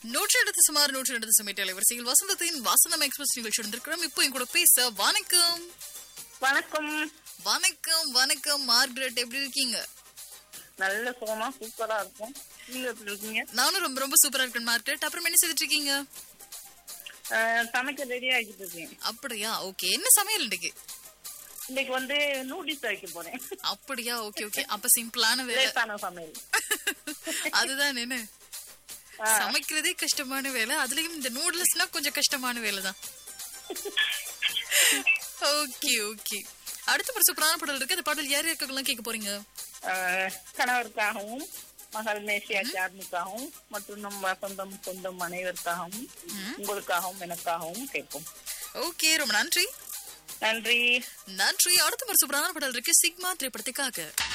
நூற்றி எடுத்து சுமார் நூற்றி எடுத்து சுமைட்டு அலைவரிசையில் வசந்தத்தின் வசந்தம் எக்ஸ்பிரஸ் நிகழ்ச்சி இருந்திருக்கிறோம் இப்போ என் கூட பேச வணக்கம் வணக்கம் வணக்கம் வணக்கம் மார்கரெட் எப்படி இருக்கீங்க நல்ல சுகமா சூப்பரா இருக்கும் நீங்க எப்படி இருக்கீங்க நானும் ரொம்ப ரொம்ப சூப்பரா இருக்கேன் மார்கரெட் அப்புறம் என்ன செய்துட்டு இருக்கீங்க அஹ், சமைக்க ரெடி ஆகிட்டு இருக்கேன் அப்படியா ஓகே என்ன சமையல் இன்னைக்கு இன்னைக்கு வந்து நூடில்ஸ் வைக்க போறேன் அப்படியா ஓகே ஓகே அப்ப சிம்பிளான வேலை லேட்டான சமையல் அதுதான் என்ன சமைக்கிறதே கஷ்டமான வேலை அதுலயும் இந்த நூடுல்ஸ்னா கொஞ்சம் கஷ்டமான வேலை தான் ஓகே ஓகே அடுத்த ஒரு சூப்பரான பாடல் இருக்கு அந்த பாடல் யார் யாருக்கெல்லாம் கேட்க போறீங்க அஹ், கணவருக்காகவும் மகள் மேசியா சார்னுக்காகவும் மற்றும் நம் சொந்தம் சொந்தம் அனைவருக்காகவும் உங்களுக்காகவும் எனக்காகவும் கேட்போம் ஓகே ரொம்ப நன்றி நன்றி நன்றி அடுத்த ஒரு சூப்பரான பாடல் இருக்கு சிக்மா திரைப்படத்துக்காக